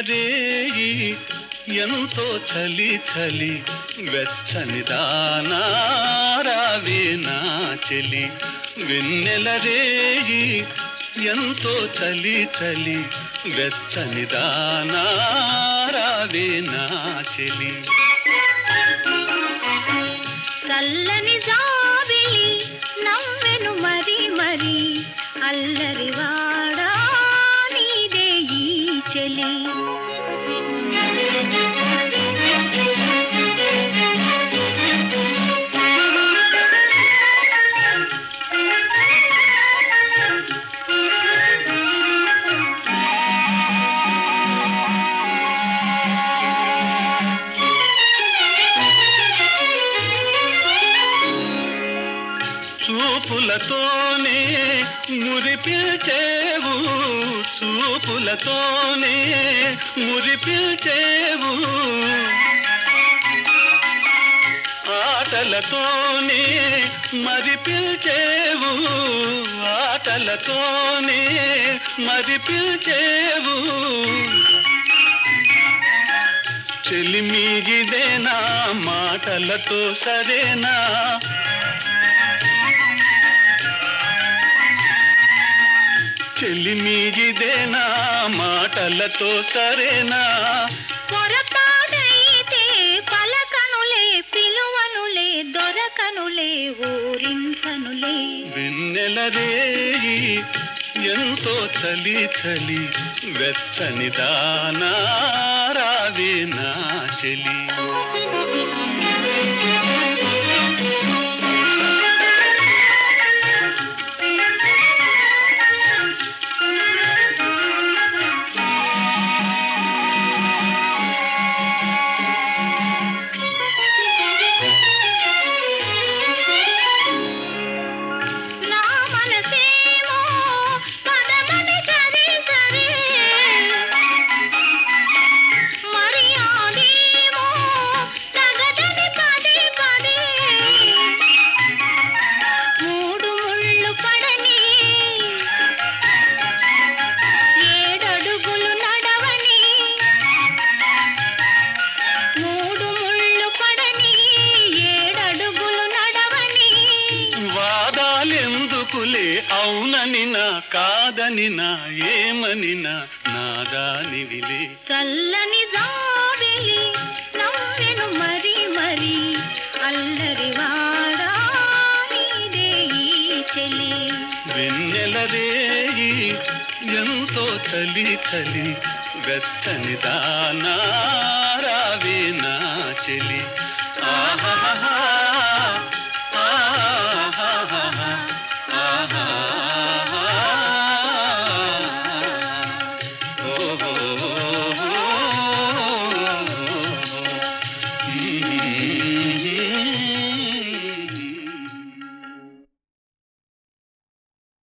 రేయి ఎంతో చలి చలి వెచ్చని దానారావే నా చెలి వెన్నెల రేయి ఎంతో చలి చలి వెచ్చని దానారావే నా చెలి చల్లని జాబిలి నవ్వెను మరి మరి అల్లరి వాడా నీదే ఈ చెలి చూపులతోనే మురిపిల్చేవు చూపులతోనే మురిపిల్చేవు ఆటలతోనే మరి పిల్చేవు ఆటలతోనే మరి పిల్చేవు చెలిమీగిదేనా మాటలతో సరేనా చెలిమీగిదేనా మాటలతో సరేనా పొరపాటైతే పలకనులే పిలువనులే దొరకనులే ఊరించనులే వెన్నెల రేయి ఎంతో చలి చలి వెచ్చని దానారావే నా చెలి నా మనసేమో పదమని సరి సరి మరి ఆదేమో తగదని పదే పదే మూడు ముళ్ళు పడని ఏడడుగులు నడవని మూడు ముళ్ళు పడని ఏడడుగులు నడవని వాదాలెందుకులే అవునని నా కాదని నా ఏమని నా నాదానివిలే చల్లని జాబిలి నవ్వెను మరి మరి అల్లరి వాడా నీదే ఈ చెలి వెన్నెల రేయి ఎంతో చలి చలి వెచ్చని దానారావే నా చెలి ఆహా